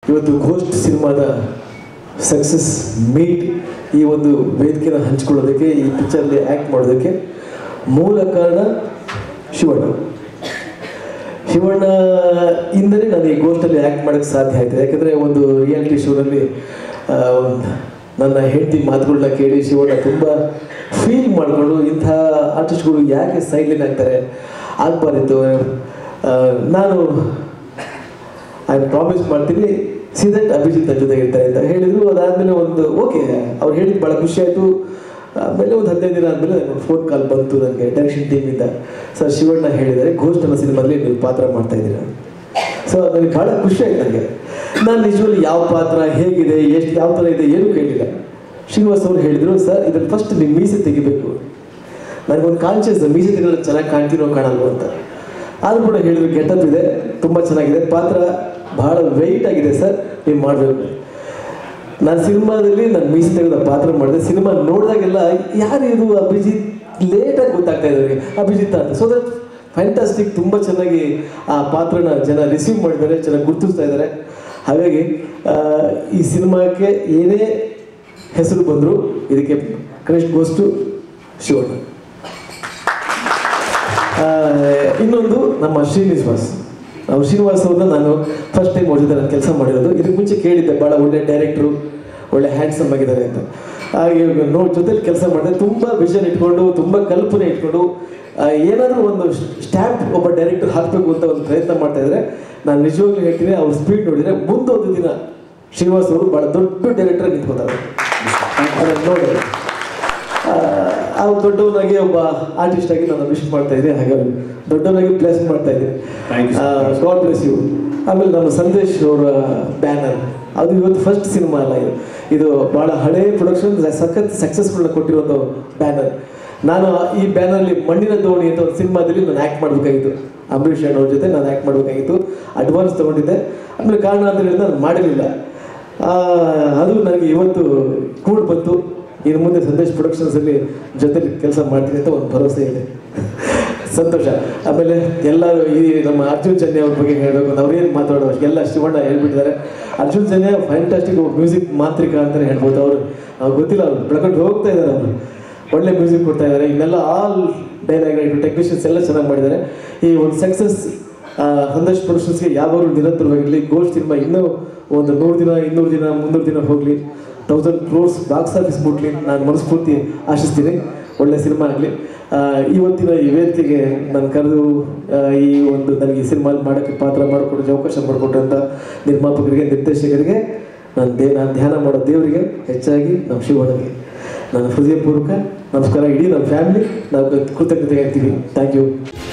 ಇವತ್ತು ಘೋಸ್ಟ್ ಸಿನಿಮಾದ success meet ಈ ಒಂದು ವೇದಿಕೆನ ಹಂಚ್ಕೊಳ್ಳೋದಕ್ಕೆ ಈ ಪಿಕ್ಚರ್ಲಿ ಆ್ಯಕ್ಟ್ ಮಾಡೋದಕ್ಕೆ ಮೂಲ ಕಾರಣ ಶಿವಣ್ಣ ಶಿವಣ್ಣ ಇಂದಲೇ ನಾನು ಈ ಗೋಸ್ಟಲ್ಲಿ ಆ್ಯಕ್ಟ್ ಮಾಡೋಕ್ಕೆ ಸಾಧ್ಯ ಆಯಿತು ಯಾಕಂದರೆ ಒಂದು ರಿಯಾಲಿಟಿ ಶೋನಲ್ಲಿ ನನ್ನ ಹೆಂಡತಿ ಮಾತುಗಳನ್ನ ಕೇಳಿ ಶಿವಣ್ಣ ತುಂಬ ಫೀಲ್ ಮಾಡಿಕೊಂಡು ಇಂಥ ಆರ್ಟಿಸ್ಟ್ಗಳು ಯಾಕೆ ಸೈಡ್ಲೈನ್ ಆಗ್ತಾರೆ ಆಗಬಾರ್ದಿತ್ತು ನಾನು ಐ ಪ್ರಾಮಿಸ್ ಮಾಡ್ತೀನಿ ಸಿದಟ್ ಅಭಿಜಿತ್ ನನ್ನ ಜೊತೆ ಇರ್ತಾರೆ ಅಂತ ಹೇಳಿದ್ರು ಅದಾದಮೇಲೆ ಒಂದು ಓಕೆ ಅವ್ರು ಹೇಳಿದ್ದು ಭಾಳ ಖುಷಿ ಆಯಿತು ಆಮೇಲೆ ಒಂದು ಹದಿನೈದು ದಿನ ಆದಮೇಲೆ ನನಗೆ ಫೋನ್ ಕಾಲ್ ಬಂತು ನನಗೆ ಡೈರೆಕ್ಷನ್ ಟೀಮಿಂದ ಸರ್ ಶಿವಣ್ಣ ಹೇಳಿದ್ದಾರೆ ಘೋಸ್ಟ್ ಅನ್ನೋ ಸಿನಿಮಾದಲ್ಲಿ ನೀವು ಪಾತ್ರ ಮಾಡ್ತಾ ಇದ್ದೀರಾ ಸೊ ನನಗೆ ಭಾಳ ಖುಷಿ ಆಯ್ತು ನನಗೆ ನಾನು ನಿಜವಲ್ಲಿ ಯಾವ ಪಾತ್ರ ಹೇಗಿದೆ ಎಷ್ಟು ಯಾವ ಥರ ಇದೆ ಏನೂ ಕೇಳಿಲ್ಲ ಶ್ರೀನಿವಾಸ್ ಅವರು ಹೇಳಿದರು ಸರ್ ಇದನ್ನು ಫಸ್ಟ್ ನೀವು ಮೀಸೆ ತೆಗಿಬೇಕು ನನಗೊಂದು ಕಾನ್ಷಿಯಸ್ ಮೀಸೆ ತೆಗೆದ್ರೆ ಚೆನ್ನಾಗಿ ಕಾಣ್ತೀನೋ ಕಾಣಲ್ವೋ ಅಂತ ಆದರೂ ಕೂಡ ಹೇಳಿದ್ರು ಗೆಟಪ್ ಇದೆ ತುಂಬ ಚೆನ್ನಾಗಿದೆ ಪಾತ್ರ ಬಹಳ ವೆಯ್ಟ್ ಆಗಿದೆ ಸರ್ ನೀವು ಮಾಡಬೇಕು ನಾನು ಸಿನಿಮಾದಲ್ಲಿ ನಾನು ಮೀಸೆ ತೆಗೆದ ಪಾತ್ರ ಮಾಡಿದೆ ಸಿನಿಮಾ ನೋಡಿದಾಗೆಲ್ಲ ಯಾರು ಇದು ಅಭಿಜಿತ್ ಲೇಟಾಗಿ ಗೊತ್ತಾಗ್ತಾ ಇದ್ದಾರೆ ಅಭಿಜಿತ್ ಅಂತ ಸೊ ದಟ್ ಫ್ಯಾಂಟಾಸ್ಟಿಕ್ ತುಂಬ ಚೆನ್ನಾಗಿ ಆ ಪಾತ್ರನ ಜನ ರಿಸೀವ್ ಮಾಡಿದ್ದಾರೆ ಚೆನ್ನಾಗಿ ಗುರುತಿಸ್ತಾ ಇದ್ದಾರೆ ಹಾಗಾಗಿ ಆ, ಈ ಸಿನಿಮಾಕ್ಕೆ ಏನೇ ಹೆಸರು ಬಂದರೂ ಇದಕ್ಕೆ ಕ್ರೆಸ್ಟ್ ಗೋಸ್ಟು ಶಿವಣ್ಣ ಆ, ಇನ್ನೊಂದು ನಮ್ಮ ಶ್ರೀನಿವಾಸ್ ನಾವು ಶ್ರೀನಿವಾಸ್ ಅವ್ರನ್ನ ನಾನು ಫಸ್ಟ್ ಟೈಮ್ ಅವ್ರ ಜೊತೆ ನಾನು ಕೆಲಸ ಮಾಡಿರೋದು ಇದಕ್ಕೆ ಮುಂಚೆ ಕೇಳಿದ್ದೆ ಭಾಳ ಒಳ್ಳೆ ಡೈರೆಕ್ಟ್ರು ಒಳ್ಳೆ ಹ್ಯಾಂಡ್ಸಮ್ ಆಗಿದ್ದಾರೆ ಅಂತ ಹಾಗೆ ನೋಡಿ ಜೊತೆಲಿ ಕೆಲಸ ಮಾಡಿದೆ ತುಂಬ ವಿಷನ್ ಇಟ್ಕೊಂಡು ತುಂಬ ಕಲ್ಪನೆ ಇಟ್ಕೊಂಡು ಆ, ಏನಾದರೂ ಒಂದು ಸ್ಟ್ಯಾಂಪ್ ಒಬ್ಬ ಡೈರೆಕ್ಟರ್ ಹಾಕಬೇಕು ಅಂತ ಒಂದು ಪ್ರಯತ್ನ ಮಾಡ್ತಾ ಇದ್ದಾರೆ ನಾನು ನಿಜವಾಗ್ಲೂ ಹೇಳ್ತೀನಿ ಅವ್ರ ಸ್ಪೀಡ್ ನೋಡಿದರೆ ಮುಂದೊಂದು ದಿನ ಶ್ರೀನಿವಾಸ್ ಅವರು ಭಾಳ ದೊಡ್ಡ ಡೈರೆಕ್ಟರ್ ನಿಂತ್ಕೋತಾರೆ ಅದನ್ನು ನೋಡಿ ಅವ್ರು ದೊಡ್ಡವನಾಗಿ ಒಬ್ಬ ಆರ್ಟಿಸ್ಟ್ ಆಗಿ ನಾನು ವಿಶ್ ಮಾಡ್ತಾ ಇದ್ದೆ ಹಾಗಾಗಿ ದೊಡ್ಡವನಾಗಿ ಪ್ಲೇಸ್ ಮಾಡ್ತಾ ಇದ್ದೆ Thank you, sir. God bless you ಆಮೇಲೆ ನಮ್ಮ ಸಂದೇಶ್ ಅವರ ಬ್ಯಾನರ್ ಅದು ಇವತ್ತು ಫಸ್ಟ್ ಸಿನಿಮಾ ಅಲ್ಲ ಇದು ಇದು ಭಾಳ ಹಳೇ ಪ್ರೊಡಕ್ಷನ್ ಸಖತ್ ಸಕ್ಸಸ್ಫುಲ್ನ ಕೊಟ್ಟಿರೋದು ಬ್ಯಾನರ್ ನಾನು ಈ ಬ್ಯಾನರ್ಲಿ ಮಣ್ಣಿನ ದೋಣಿ ಅಂತ ಒಂದು ಸಿನಿಮಾದಲ್ಲಿ ನಾನು ಆ್ಯಕ್ಟ್ ಮಾಡಬೇಕಾಗಿತ್ತು ಅಂಬರೀಷ್ ಅಣ್ಣವ್ರ ಜೊತೆ ನಾನು ಆ್ಯಕ್ಟ್ ಮಾಡಬೇಕಾಗಿತ್ತು ಅಡ್ವಾನ್ಸ್ ತೊಗೊಂಡಿದ್ದೆ ಆಮೇಲೆ ಕಾರಣಾಂತರಗಳಿಂದ ನಾನು ಮಾಡಿರಲಿಲ್ಲ ಆ, ಅದು ನನಗೆ ಇವತ್ತು ಕೂಡ ಬಂತು ಇನ್ನು ಮುಂದೆ ಸಂದೇಶ್ ಪ್ರೊಡಕ್ಷನ್ಸಲ್ಲಿ ಜೊತೆಲಿ ಕೆಲಸ ಮಾಡ್ತೀನಿ ಅಂತ ಒಂದು ಭರವಸೆ ಇದೆ ಸಂತೋಷ ಆಮೇಲೆ ಎಲ್ಲರೂ ಈ ನಮ್ಮ ಅರ್ಜುನ್ ಚನ್ಯ ಅವ್ರ ಬಗ್ಗೆ ಹೇಳಬೇಕು ಅವ್ರೇನು ಮಾತಾಡೋ ಎಲ್ಲ ಶಿವಣ್ಣ ಹೇಳ್ಬಿಟ್ಟಿದ್ದಾರೆ ಅರ್ಜುನ್ ಚನ್ಯ ಫ್ಯಾಂಟಾಸ್ಟಿಕ್ ಮ್ಯೂಸಿಕ್ ಮಾಂತ್ರಿಕ ಅಂತಲೇ ಹೇಳ್ಬೋದು ಅವರು ಅವ್ರಿಗೆ ಗೊತ್ತಿಲ್ಲ ಅವ್ರು ಬೆಳ್ಕೊಂಡು ಹೋಗ್ತಾ ಇದ್ದಾರೆ ಅವರು ಒಳ್ಳೆ ಮ್ಯೂಸಿಕ್ ಕೊಡ್ತಾ ಇದ್ದಾರೆ ಇನ್ನೆಲ್ಲ ಆಲ್ ಡೈಲಾಗ್ ಟೆಕ್ನಿಷಿಯನ್ಸ್ ಎಲ್ಲ ಚೆನ್ನಾಗಿ ಮಾಡಿದ್ದಾರೆ ಈ ಒಂದು ಸಕ್ಸಸ್ ಸಂದೇಶ್ ಪ್ರೊಡಕ್ಷನ್ಸ್ಗೆ ಯಾವಾಗಲೂ ನಿರಂತರವಾಗಿರಲಿ ಗೋಲ್ಡ್ ಸಿನಿಮಾ ಇನ್ನೂ ಒಂದು ನೂರು ದಿನ ಇನ್ನೂರು ದಿನ ಮುನ್ನೂರು ದಿನ ಹೋಗಲಿ ತೌಸಂಡ್ ಕ್ರೋರ್ಸ್ ಬಾಕ್ಸ್ ಆಫೀಸ್ ಮುಟ್ಲಿ ನಾನು ಮನಸ್ಫೂರ್ತಿ ಆಶಿಸ್ತೀನಿ ಒಳ್ಳೆ ಸಿನಿಮಾ ಆಗಲಿ ಇವತ್ತಿನ ಈ ವೇದಿಕೆಗೆ ನಾನು ಕರೆದು ಆ, ಈ ಒಂದು ನನಗೆ ಈ ಸಿನಿಮಾ ಮಾಡೋಕ್ಕೆ ಪಾತ್ರ ಮಾಡಿಕೊಡೋಕೆ ಅವಕಾಶ ಮಾಡಿಕೊಟ್ಟಂಥ ನಿರ್ಮಾಪಕರಿಗೆ ನಿರ್ದೇಶಕರಿಗೆ ನಾನು ದೇ ನಾನು ಧ್ಯಾನ ಮಾಡೋ ದೇವರಿಗೆ ಹೆಚ್ಚಾಗಿ ನಮ್ಮ ಶಿವಣ್ಣಗೆ ನನ್ನ ಹೃದಯಪೂರ್ವಕ ನಮಸ್ಕಾರ ಇಡೀ ನಮ್ಮ ಫ್ಯಾಮಿಲಿ ನಾವು ಕೃತಜ್ಞತೆ ಹೇಳ್ತೀವಿ ಥ್ಯಾಂಕ್ ಯು